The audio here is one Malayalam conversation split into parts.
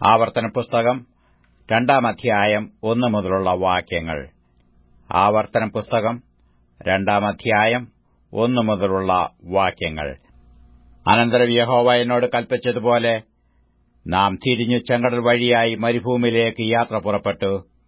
ആവർത്തന പുസ്തകം രണ്ടാം അധ്യായം ഒന്നു മുതലുള്ള വാക്യങ്ങൾ ആവർത്തന പുസ്തകം രണ്ടാം അധ്യായം ഒന്നു മുതലുള്ള വാക്യങ്ങൾ അനന്തരം യഹോവ എന്നോട് കൽപ്പിച്ചതുപോലെ നാം തിരിഞ്ഞു ചെങ്കടൽ വഴിയായി മരുഭൂമിയിലേക്ക് യാത്ര പുറപ്പെട്ടു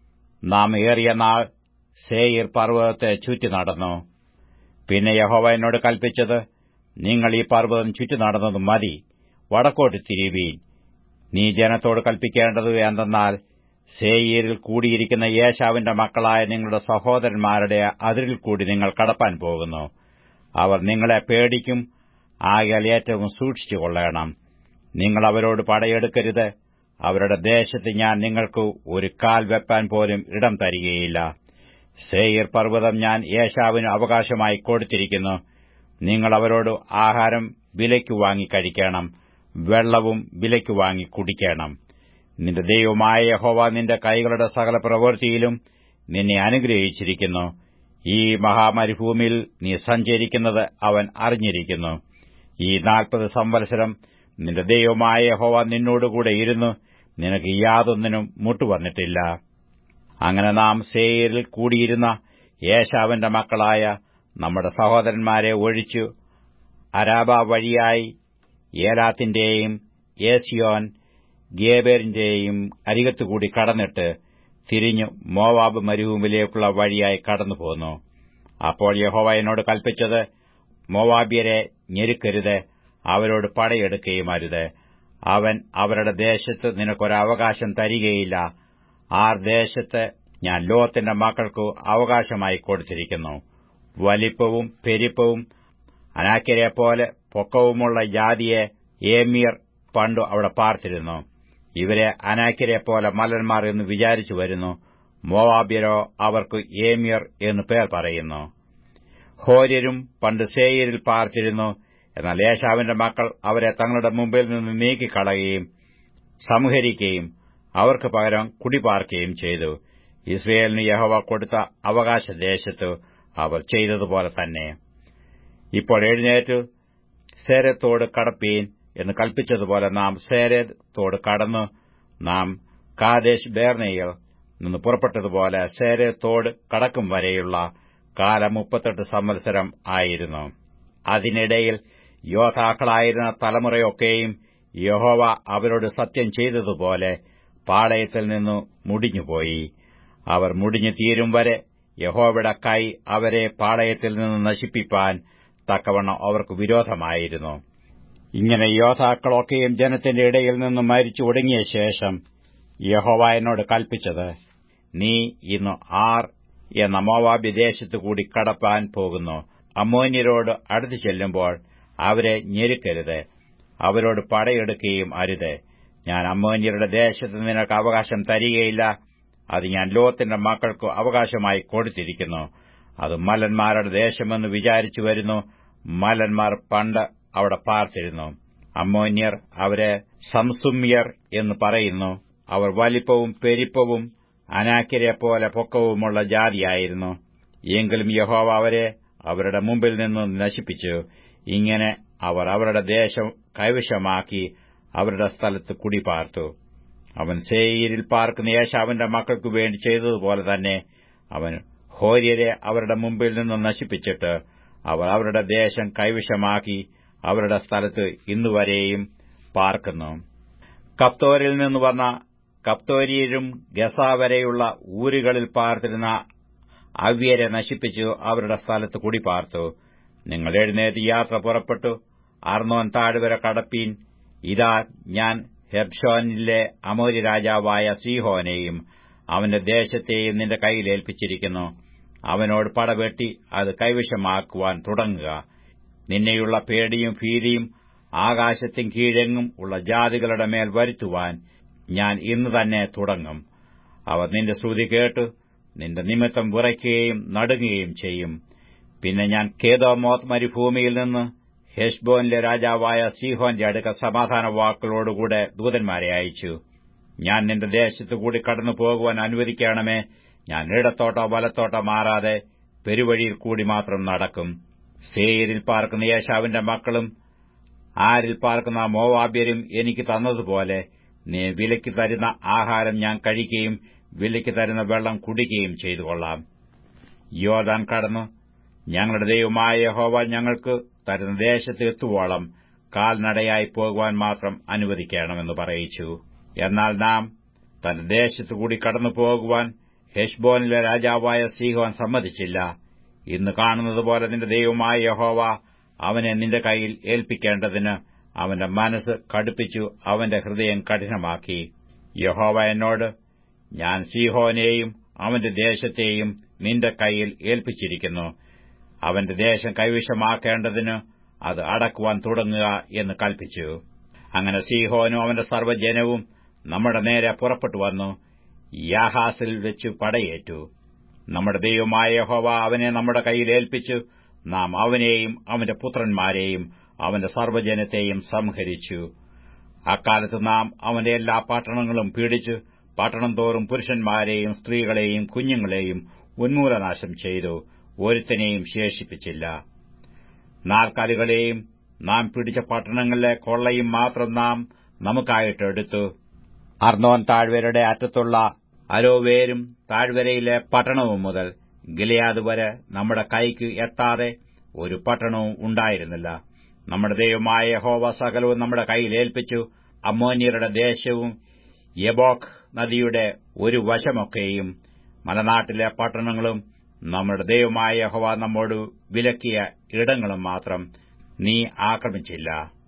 നാം ഏറിയ നാൾ സേയിർ പർവ്വതത്തെ ചുറ്റി നടന്നു പിന്നെ യഹോവ എന്നോട് കൽപ്പിച്ചത് നിങ്ങൾ ഈ പർവ്വതം ചുറ്റി നടന്നത് മതി വടക്കോട്ട് തിരിവീൻ നീ ജനത്തോട് കൽപ്പിക്കേണ്ടത് എന്തെന്നാൽ സേയീരിൽ കൂടിയിരിക്കുന്ന യേശാവിന്റെ മക്കളായ നിങ്ങളുടെ സഹോദരന്മാരുടെ അതിരിൽ കൂടി നിങ്ങൾ കടപ്പാൻ പോകുന്നു അവർ നിങ്ങളെ പേടിക്കും ആകയാൽ ഏറ്റവും സൂക്ഷിച്ചുകൊള്ളണം നിങ്ങൾ അവരോട് പടയെടുക്കരുത് അവരുടെ ദേശത്ത് ഞാൻ നിങ്ങൾക്ക് ഒരു കാൽ വെപ്പാൻ പോലും ഇടം തരികയില്ല സേയർ പർവ്വതം ഞാൻ യേശാവിന് അവകാശമായി കൊടുത്തിരിക്കുന്നു നിങ്ങൾ അവരോട് ആഹാരം വിലയ്ക്ക് വാങ്ങി കഴിക്കണം വെള്ളവും വിലയ്ക്ക് വാങ്ങി കുടിക്കണം നിന്റെ ദൈവമായ യഹോവ നിന്റെ കൈകളുടെ സകല പ്രവൃത്തിയിലും നിന്നെ അനുഗ്രഹിച്ചിരിക്കുന്നു ഈ മഹാമരുഭൂമിയിൽ നീ സഞ്ചരിക്കുന്നത് അവൻ അറിഞ്ഞിരിക്കുന്നു ഈ നാൽപ്പത് സംവത്സരം നിന്റെ ദൈവമായ യഹോവ നിന്നോടുകൂടെ ഇരുന്നു നിനക്ക് യാതൊന്നിനും മുട്ടുവന്നിട്ടില്ല അങ്ങനെ നാം സേയരിൽ കൂടിയിരുന്ന യേശാവിന്റെ മക്കളായ നമ്മുടെ സഹോദരന്മാരെ ഒഴിച്ചു അരാബ വഴിയായി ഏലാത്തിന്റെയും ഏസിയോൻ ഗേബേറിന്റെയും അരികത്തുകൂടി കടന്നിട്ട് തിരിഞ്ഞു മോവാബ് മരുഭൂമിയിലേക്കുള്ള വഴിയായി കടന്നുപോന്നു അപ്പോൾ യഹോവ എന്നോട് കൽപ്പിച്ചത് മോവാബ്യരെ ഞെരുക്കരുത് അവരോട് പടയെടുക്കുകയും അരുത് അവൻ അവരുടെ ദേശത്ത് നിനക്കൊരവകാശം തരികയില്ല ആർ ദേശത്ത് ഞാൻ ലോത്തിന്റെ മക്കൾക്കു അവകാശമായി കൊടുത്തിരിക്കുന്നു വലിപ്പവും പെരിപ്പവും അനാക്യരെപ്പോലെ പൊക്കവുമുള്ള ജാതിയെ ഏമിയർ പണ്ടു അവിടെ പാർത്തിരുന്നു ഇവരെ അനാക്യരെപ്പോലെ മലന്മാർ എന്ന് വിചാരിച്ചു വരുന്നു മോവാബ്യരോ അവർക്ക് ഏമിയർ എന്ന് പേർ പറയുന്നു ഹോര്യരും പണ്ട് സേയരിൽ പാർത്തിരുന്നു എന്നാൽ യേശാവിന്റെ മക്കൾ അവരെ തങ്ങളുടെ മുമ്പിൽ നിന്ന് നീക്കിക്കളയുകയും സംഹരിക്കുകയും അവർക്ക് പകരം കുടിപാർക്കുകയും ചെയ്തു ഇസ്രയേലിന് യഹോവ കൊടുത്ത അവകാശദേശത്ത് അവർ ചെയ്തതുപോലെ തന്നെ ഇപ്പോൾ എഴുന്നേറ്റ് സേരത്തോട് കടപ്പീൻ എന്ന് കൽപ്പിച്ചതുപോലെ നാം സേരത്തോട് കടന്നു നാം കാദേശ് ബേർണയിൽ നിന്ന് പുറപ്പെട്ടതുപോലെ സേരത്തോട് കടക്കും വരെയുള്ള കാലം മുപ്പത്തെട്ട് സംവത്സരം ആയിരുന്നു അതിനിടയിൽ യോദ്ധാക്കളായിരുന്ന തലമുറയൊക്കെയും യഹോവ അവരോട് സത്യം ചെയ്തതുപോലെ പാളയത്തിൽ നിന്നു മുടിഞ്ഞുപോയി അവർ മുടിഞ്ഞു തീരും വരെ യഹോവയുടെ കൈ അവരെ പാളയത്തിൽ നിന്ന് നശിപ്പിപ്പാൻ തക്കവണ്ണം അവർക്ക് വിരോധമായിരുന്നു ഇങ്ങനെ യോദ്ധാക്കളൊക്കെയും ജനത്തിന്റെ ഇടയിൽ നിന്ന് മരിച്ചു ഒടുങ്ങിയ ശേഷം യഹോവ എന്നോട് കൽപ്പിച്ചത് നീ ഇന്ന് ആർ എന്ന മോവാബി ദേശത്തു കൂടി കടപ്പാൻ പോകുന്നു അമ്മോന്യരോട് അടുത്തു ചെല്ലുമ്പോൾ അവരെ ഞെരുക്കരുത് അവരോട് പടയെടുക്കുകയും അരുത് ഞാൻ അമ്മോന്യരുടെ ദേശത്ത് നിനക്ക് അവകാശം തരികയില്ല അത് ഞാൻ ലോത്തിന്റെ മക്കൾക്ക് അവകാശമായി കൊടുത്തിരിക്കുന്നു അത് മലന്മാരുടെ ദേശമെന്ന് വിചാരിച്ചു വരുന്നു മലന്മാർ പണ്ട് അവിടെ പാർത്തിരുന്നു അമ്മോന്യർ അവരെ സംസുമ്യർ എന്ന് പറയുന്നു അവർ വലിപ്പവും പെരിപ്പവും അനാക്യരെപ്പോലെ പൊക്കവുമുള്ള ജാതിയായിരുന്നു എങ്കിലും യഹോവ അവരെ അവരുടെ മുമ്പിൽ നിന്ന് നശിപ്പിച്ചു ഇങ്ങനെ അവർ അവരുടെ ദേശം കൈവശമാക്കി അവരുടെ സ്ഥലത്ത് കുടിപാർത്തു അവൻ സേയിരിൽ പാർക്കുന്ന യേശാവിന്റെ മക്കൾക്കു വേണ്ടി ചെയ്തതുപോലെ തന്നെ അവൻ ഹോര്യരെ അവരുടെ മുമ്പിൽ നിന്ന് നശിപ്പിച്ചിട്ട് അവർ അവരുടെ ദേശം കൈവശമാക്കി അവരുടെ സ്ഥലത്ത് ഇന്നുവരെയും പാർക്കുന്നു കപ്തോരിൽ നിന്ന് വന്ന കപ്തോരിയരും ഗസ വരെയുള്ള ഊരുകളിൽ പാർത്തിരുന്ന അവ്യരെ നശിപ്പിച്ചു അവരുടെ സ്ഥലത്ത് കുടിപാർത്തു നിങ്ങൾ എഴുന്നേറ്റ് യാത്ര പുറപ്പെട്ടു അർണോൻ താഴ്വര കടപ്പീൻ ഇതാ ഞാൻ ഹെബ്ഷോനിലെ അമോരി രാജാവായ സീഹോനെയും അവന്റെ ദേശത്തെയും നിന്റെ കൈയിലേൽപ്പിച്ചിരിക്കുന്നു അവനോട് പടവെട്ടി അത് കൈവശമാക്കുവാൻ തുടങ്ങുക നിന്നെയുള്ള പേടിയും ഭീതിയും ആകാശത്തും കീഴെങ്ങും ഉള്ള ജാതികളുടെ മേൽ വരുത്തുവാൻ ഞാൻ ഇന്ന് തന്നെ തുടങ്ങും അവർ നിന്റെ ശ്രുതി കേട്ടു നിന്റെ നിമിത്തം വിറയ്ക്കുകയും നടുങ്ങുകയും ചെയ്യും പിന്നെ ഞാൻ കേദോമോത്ത് മരുഭൂമിയിൽ നിന്ന് ഹെഷ്ബോനിലെ രാജാവായ സീഹോന്റെ അടുക്ക സമാധാന വാക്കുകളോടുകൂടെ ദൂതന്മാരെ അയച്ചു ഞാൻ നിന്റെ ദേശത്തുകൂടി കടന്നു പോകുവാൻ അനുവദിക്കണമേ ഞാൻ ഇടത്തോട്ടോ വലത്തോട്ടോ മാറാതെ പെരുവഴിയിൽ കൂടി മാത്രം നടക്കും സേയിരിൽ പാർക്കുന്ന യേശാവിന്റെ മക്കളും ആരിൽ പാർക്കുന്ന മോവാബ്യരും എനിക്ക് തന്നതുപോലെ നീ വിലയ്ക്ക് തരുന്ന ആഹാരം ഞാൻ കഴിക്കുകയും വിലയ്ക്ക് തരുന്ന വെള്ളം കുടിക്കുകയും ചെയ്തുകൊള്ളാം യോദാൻ കടന്നു ഞങ്ങളുടെ ദൈവമായ യഹോവ ഞങ്ങൾക്ക് തരുന്ന ദേശത്ത് എത്തുവോളം കാൽനടയായി പോകുവാൻ മാത്രം അനുവദിക്കണമെന്ന് പറയിച്ചു എന്നാൽ നാം തന്റെ ദേശത്തുകൂടി കടന്നു പോകുവാൻ ഹെഷ്ബോനിലെ രാജാവായ സീഹോൻ സമ്മതിച്ചില്ല ഇന്ന് കാണുന്നതുപോലെ നിന്റെ ദൈവമായ യഹോവ അവനെ നിന്റെ കൈയിൽ ഏൽപ്പിക്കേണ്ടതിന് അവന്റെ മനസ്സ് കടുപ്പിച്ചു അവന്റെ ഹൃദയം കഠിനമാക്കി യഹോവ എന്നോട് ഞാൻ സീഹോനെയും അവന്റെ ദേശത്തെയും നിന്റെ കൈയിൽ ഏൽപ്പിച്ചിരിക്കുന്നു അവന്റെ ദേശം കൈവശമാക്കേണ്ടതിന് അത് അടക്കുവാൻ തുടങ്ങുക എന്ന് കൽപ്പിച്ചു അങ്ങനെ സീഹോനും അവന്റെ സർവ്വജനവും നമ്മുടെ നേരെ പുറപ്പെട്ടു വന്നു യാഹാസിൽ വെച്ച് പടയേറ്റു നമ്മുടെ ദൈവമായ യഹോവ അവനെ നമ്മുടെ കൈയിൽ ഏൽപ്പിച്ചു നാം അവനെയും അവന്റെ പുത്രന്മാരെയും അവന്റെ സർവ്വജനത്തെയും സംഹരിച്ചു അക്കാലത്ത് നാം അവന്റെ എല്ലാ പട്ടണങ്ങളും പീഡിച്ചു പട്ടണം തോറും പുരുഷന്മാരെയും സ്ത്രീകളെയും കുഞ്ഞുങ്ങളെയും ഉന്മൂലനാശം ചെയ്തു ഒരുത്തനെയും ശേഷിപ്പിച്ചില്ല നാൽക്കാലികളെയും നാം പിടിച്ച പട്ടണങ്ങളിലെ കൊള്ളയും മാത്രം നാം നമുക്കായിട്ടെടുത്തു അർണോൻ താഴ്വരയുടെ അറ്റത്തുള്ള അരോവേരും താഴ്വരയിലെ പട്ടണവും മുതൽ ഗിലയാദ് വരെ നമ്മുടെ കൈക്ക് എത്താതെ ഒരു പട്ടണവും ഉണ്ടായിരുന്നില്ല നമ്മുടെ ദൈവമായ യഹോവ സകലവും നമ്മുടെ കൈയിൽ ഏൽപ്പിച്ചു അമ്മോന്യരുടെ ദേശവും യബോഖ് നദിയുടെ ഒരു വശമൊക്കെയും മലനാട്ടിലെ പട്ടണങ്ങളും നമ്മുടെ ദൈവമായ യഹോവ നമ്മോട് വിലക്കിയ ഇടങ്ങളും മാത്രം നീ ആക്രമിച്ചില്ല